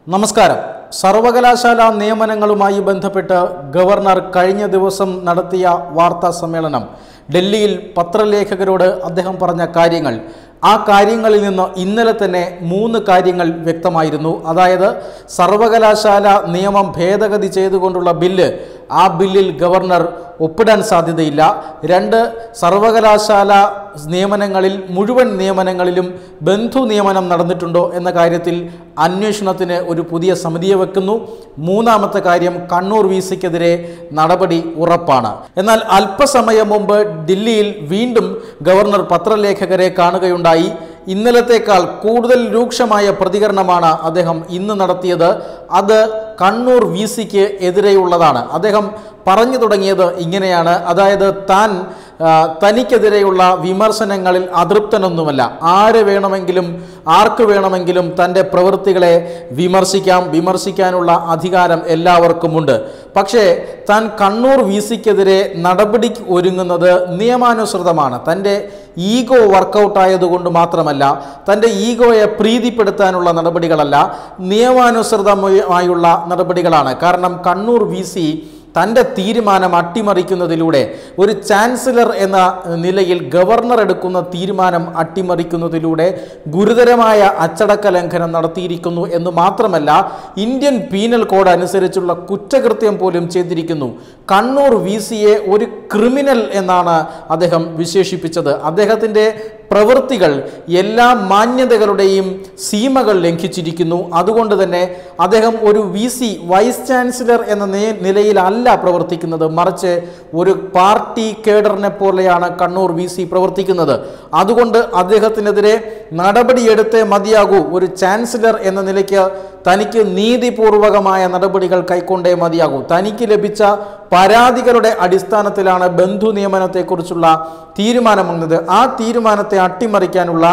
നമസ്കാരം സർവകലാശാല നിയമനങ്ങളുമായി ബന്ധപ്പെട്ട് ഗവർണർ കഴിഞ്ഞ ദിവസം നടത്തിയ വാർത്താ സമ്മേളനം ഡൽഹിയിൽ പത്രലേഖകരോട് അദ്ദേഹം പറഞ്ഞ കാര്യങ്ങൾ ആ കാര്യങ്ങളിൽ നിന്ന് ഇന്നലെ തന്നെ മൂന്ന് കാര്യങ്ങൾ വ്യക്തമായിരുന്നു അതായത് സർവകലാശാല നിയമം ഭേദഗതി ചെയ്തുകൊണ്ടുള്ള ബില്ല് ആ ബില്ലിൽ ഗവർണർ ഒപ്പിടാൻ സാധ്യതയില്ല രണ്ട് സർവകലാശാല നിയമനങ്ങളിൽ മുഴുവൻ നിയമനങ്ങളിലും ബന്ധു നിയമനം നടന്നിട്ടുണ്ടോ എന്ന കാര്യത്തിൽ അന്വേഷണത്തിന് ഒരു പുതിയ സമിതിയെ വെക്കുന്നു മൂന്നാമത്തെ കാര്യം കണ്ണൂർ വി സിക്കെതിരെ നടപടി ഉറപ്പാണ് എന്നാൽ അല്പസമയം മുമ്പ് ദില്ലിയിൽ വീണ്ടും ഗവർണർ പത്രലേഖകരെ കാണുകയുണ്ടായി ഇന്നലത്തേക്കാൾ കൂടുതൽ രൂക്ഷമായ പ്രതികരണമാണ് അദ്ദേഹം ഇന്ന് നടത്തിയത് അത് കണ്ണൂർ വി സിക്ക് എതിരെയുള്ളതാണ് അദ്ദേഹം പറഞ്ഞു തുടങ്ങിയത് ഇങ്ങനെയാണ് അതായത് താൻ ആ, തനിക്കെതിരെയുള്ള വിമർശനങ്ങളിൽ അതൃപ്തനൊന്നുമല്ല ആര് വേണമെങ്കിലും ആർക്ക് വേണമെങ്കിലും തൻ്റെ പ്രവൃത്തികളെ വിമർശിക്കാം വിമർശിക്കാനുള്ള അധികാരം എല്ലാവർക്കുമുണ്ട് പക്ഷേ താൻ കണ്ണൂർ വി സിക്കെതിരെ നടപടിക്ക് ഒരുങ്ങുന്നത് നിയമാനുസൃതമാണ് തൻ്റെ ഈഗോ വർക്കൗട്ടായതുകൊണ്ട് മാത്രമല്ല തൻ്റെ ഈഗോയെ പ്രീതിപ്പെടുത്താനുള്ള നടപടികളല്ല നിയമാനുസൃതമായുള്ള നടപടികളാണ് കാരണം കണ്ണൂർ വി സി തൻ്റെ തീരുമാനം അട്ടിമറിക്കുന്നതിലൂടെ ഒരു ചാൻസലർ എന്ന നിലയിൽ ഗവർണർ എടുക്കുന്ന തീരുമാനം അട്ടിമറിക്കുന്നതിലൂടെ ഗുരുതരമായ അച്ചടക്ക ലംഘനം നടത്തിയിരിക്കുന്നു എന്ന് മാത്രമല്ല ഇന്ത്യൻ പീനൽ കോഡ് അനുസരിച്ചുള്ള കുറ്റകൃത്യം പോലും ചെയ്തിരിക്കുന്നു കണ്ണൂർ വി സിയെ ഒരു ക്രിമിനൽ എന്നാണ് അദ്ദേഹം വിശേഷിപ്പിച്ചത് അദ്ദേഹത്തിൻ്റെ പ്രവൃത്തികൾ എല്ലാ മാന്യതകളുടെയും സീമകൾ ലംഘിച്ചിരിക്കുന്നു അതുകൊണ്ട് തന്നെ അദ്ദേഹം ഒരു വി സി വൈസ് ചാൻസലർ എന്ന നേ- നിലയിലല്ല പ്രവർത്തിക്കുന്നത് മറിച്ച് ഒരു പാർട്ടി കേഡറിനെ പോലെയാണ് കണ്ണൂർ വി സി പ്രവർത്തിക്കുന്നത് അതുകൊണ്ട് അദ്ദേഹത്തിനെതിരെ നടപടിയെടുത്തേ മതിയാകൂ ഒരു ചാൻസലർ എന്ന നിലയ്ക്ക് തനിക്ക് നീതിപൂർവകമായ നടപടികൾ കൈക്കൊണ്ടേ മതിയാകൂ തനിക്ക് ലഭിച്ച പരാതികളുടെ അടിസ്ഥാനത്തിലാണ് ബന്ധു നിയമനത്തെക്കുറിച്ചുള്ള തീരുമാനം വന്നത് ആ തീരുമാനത്തെ അട്ടിമറിക്കാനുള്ള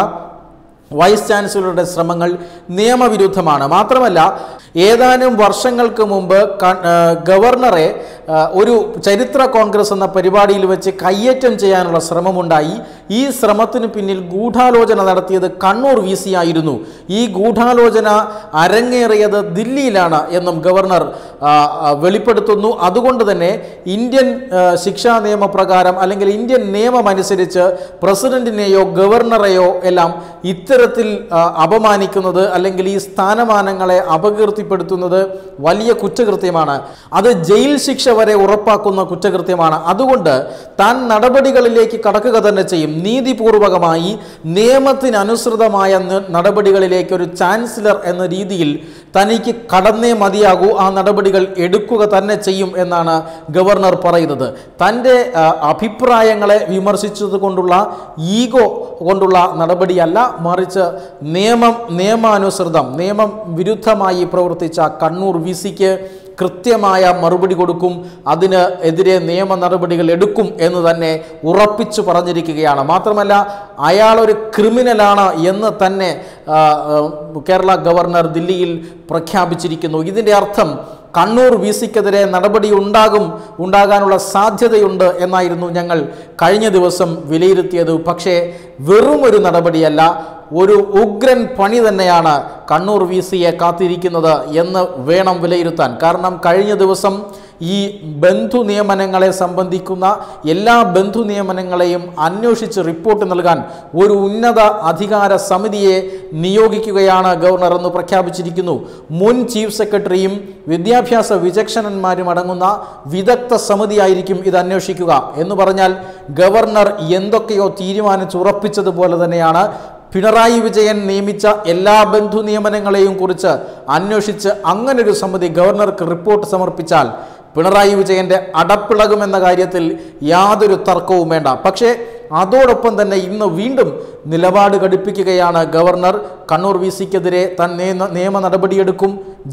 വൈസ് ചാൻസലറുടെ ശ്രമങ്ങൾ നിയമവിരുദ്ധമാണ് മാത്രമല്ല ഏതാനും വർഷങ്ങൾക്ക് മുമ്പ് ക- ആ, ഗവർണറെ ആ, ഒരു ചരിത്ര കോൺഗ്രസ് എന്ന പരിപാടിയിൽ വെച്ച് കയ്യേറ്റം ചെയ്യാനുള്ള ശ്രമമുണ്ടായി ഈ ശ്രമത്തിന് പിന്നിൽ ഗൂഢാലോചന നടത്തിയത് കണ്ണൂർ വി സി ആയിരുന്നു ഈ ഗൂഢാലോചന അരങ്ങേറിയത് ദില്ലിയിലാണ് എന്നും ഗവർണർ ആ, ആ, വെളിപ്പെടുത്തുന്നു അതുകൊണ്ട് തന്നെ ഇന്ത്യൻ ആ, ശിക്ഷാ നിയമപ്രകാരം അല്ലെങ്കിൽ ഇന്ത്യൻ നിയമം അനുസരിച്ച് പ്രസിഡന്റിനെയോ ഗവർണറെയോ എല്ലാം ഇത്തരത്തിൽ ആ, അപമാനിക്കുന്നത് അല്ലെങ്കിൽ ഈ സ്ഥാനമാനങ്ങളെ അപകീർത്തിപ്പെടുത്തുന്നത് വലിയ കുറ്റകൃത്യമാണ് അത് ജയിൽ ശിക്ഷ വരെ ഉറപ്പാക്കുന്ന കുറ്റകൃത്യമാണ് അതുകൊണ്ട് താൻ നടപടികളിലേക്ക് കടക്കുക തന്നെ ചെയ്യും നീതിപൂർവകമായി നിയമത്തിനനുസൃതമായ ന- നടപടികളിലേക്ക് ഒരു ചാൻസലർ എന്ന രീതിയിൽ തനിക്ക് കടന്നേ മതിയാകൂ ആ നടപടികൾ എടുക്കുക തന്നെ ചെയ്യും എന്നാണ് ഗവർണർ പറയുന്നത് തൻ്റെ ആ, അഭിപ്രായങ്ങളെ വിമർശിച്ചത് കൊണ്ടുള്ള ഈഗോ കൊണ്ടുള്ള നടപടിയല്ല മറിച്ച് നിയമം നിയമാനുസൃതം നിയമം വിരുദ്ധമായി പ്രവർത്തിച്ച കണ്ണൂർ വി സിക്ക് കൃത്യമായ മറുപടി കൊടുക്കും അതിന് എതിരെ നിയമ നടപടികൾ എടുക്കും എന്ന് തന്നെ ഉറപ്പിച്ചു പറഞ്ഞിരിക്കുകയാണ് മാത്രമല്ല അയാൾ ഒരു ക്രിമിനലാണ് എന്ന് തന്നെ ആ, ആ, കേരള ഗവർണർ ദില്ലിയിൽ പ്രഖ്യാപിച്ചിരിക്കുന്നു ഇതിൻ്റെ അർത്ഥം കണ്ണൂർ വി സിക്കെതിരെ നടപടി ഉണ്ടാകും ഉണ്ടാകാനുള്ള സാധ്യതയുണ്ട് എന്നായിരുന്നു ഞങ്ങൾ കഴിഞ്ഞ ദിവസം വിലയിരുത്തിയത് പക്ഷേ വെറും ഒരു നടപടിയല്ല ഒരു ഉഗ്രൻ പണി തന്നെയാണ് കണ്ണൂർ വി സിയെ കാത്തിരിക്കുന്നത് എന്ന് വേണം വിലയിരുത്താൻ കാരണം കഴിഞ്ഞ ദിവസം ഈ ബന്ധു നിയമനങ്ങളെ സംബന്ധിക്കുന്ന എല്ലാ ബന്ധു നിയമനങ്ങളെയും അന്വേഷിച്ച് റിപ്പോർട്ട് നൽകാൻ ഒരു ഉന്നത അധികാര സമിതിയെ നിയോഗിക്കുകയാണ് ഗവർണർ എന്ന് പ്രഖ്യാപിച്ചിരിക്കുന്നു മുൻ ചീഫ് സെക്രട്ടറിയും വിദ്യാഭ്യാസ വിചക്ഷണന്മാരും അടങ്ങുന്ന വിദഗ്ധ സമിതിയായിരിക്കും ഇത് അന്വേഷിക്കുക എന്ന് പറഞ്ഞാൽ ഗവർണർ എന്തൊക്കെയോ തീരുമാനിച്ചുറപ്പിച്ചതുപോലെ തന്നെയാണ് പിണറായി വിജയൻ നിയമിച്ച എല്ലാ ബന്ധു നിയമനങ്ങളെയും കുറിച്ച് അന്വേഷിച്ച് അങ്ങനൊരു സമിതി ഗവർണർക്ക് റിപ്പോർട്ട് സമർപ്പിച്ചാൽ പിണറായി വിജയന്റെ അടപ്പിളകുമെന്ന കാര്യത്തിൽ യാതൊരു തർക്കവും വേണ്ട പക്ഷേ അതോടൊപ്പം തന്നെ ഇന്ന് വീണ്ടും നിലപാട് ഘടിപ്പിക്കുകയാണ് ഗവർണർ കണ്ണൂർ വി സിക്കെതിരെ താൻ നിയമ നിയമ നടപടിയെടുക്കും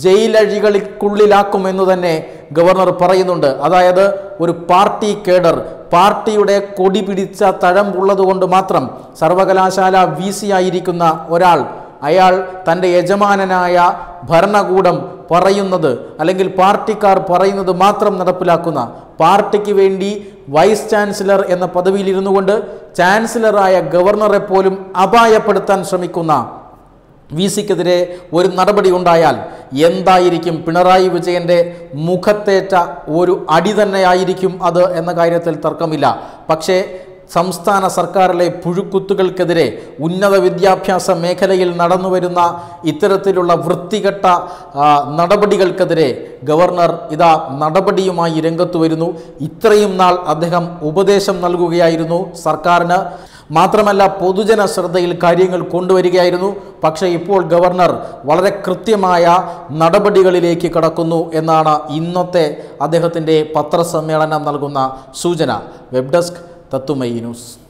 ജയിലഴികൾക്കുള്ളിലാക്കും എന്ന് തന്നെ ഗവർണർ പറയുന്നുണ്ട് അതായത് ഒരു പാർട്ടി കേഡർ പാർട്ടിയുടെ കൊടി പിടിച്ച തഴമ്പുള്ളത് കൊണ്ട് മാത്രം സർവകലാശാല വി സി ആയിരിക്കുന്ന ഒരാൾ അയാൾ തൻ്റെ യജമാനനായ ഭരണകൂടം പറയുന്നത് അല്ലെങ്കിൽ പാർട്ടിക്കാർ പറയുന്നത് മാത്രം നടപ്പിലാക്കുന്ന പാർട്ടിക്ക് വേണ്ടി വൈസ് ചാൻസലർ എന്ന പദവിയിൽ ഇരുന്നു കൊണ്ട് ചാൻസലറായ ഗവർണറെ പോലും അപായപ്പെടുത്താൻ ശ്രമിക്കുന്ന വി സിക്കെതിരെ ഒരു നടപടി ഉണ്ടായാൽ എന്തായിരിക്കും പിണറായി വിജയൻ്റെ മുഖത്തേറ്റ ഒരു അടി തന്നെയായിരിക്കും അത് എന്ന കാര്യത്തിൽ തർക്കമില്ല പക്ഷേ സംസ്ഥാന സർക്കാരിലെ പുഴുക്കുത്തുകൾക്കെതിരെ ഉന്നത വിദ്യാഭ്യാസ മേഖലയിൽ നടന്നുവരുന്ന ഇത്തരത്തിലുള്ള വൃത്തികെട്ട ആ, നടപടികൾക്കെതിരെ ഗവർണർ ഇതാ നടപടിയുമായി രംഗത്ത് വരുന്നു ഇത്രയും നാൾ അദ്ദേഹം ഉപദേശം നൽകുകയായിരുന്നു സർക്കാരിന് മാത്രമല്ല പൊതുജന ശ്രദ്ധയിൽ കാര്യങ്ങൾ കൊണ്ടുവരികയായിരുന്നു പക്ഷേ ഇപ്പോൾ ഗവർണർ വളരെ കൃത്യമായ നടപടികളിലേക്ക് കടക്കുന്നു എന്നാണ് ഇന്നത്തെ അദ്ദേഹത്തിൻ്റെ പത്രസമ്മേളനം നൽകുന്ന സൂചന വെബ് ഡെസ്ക് തത്തുമൈ ന്യൂസ്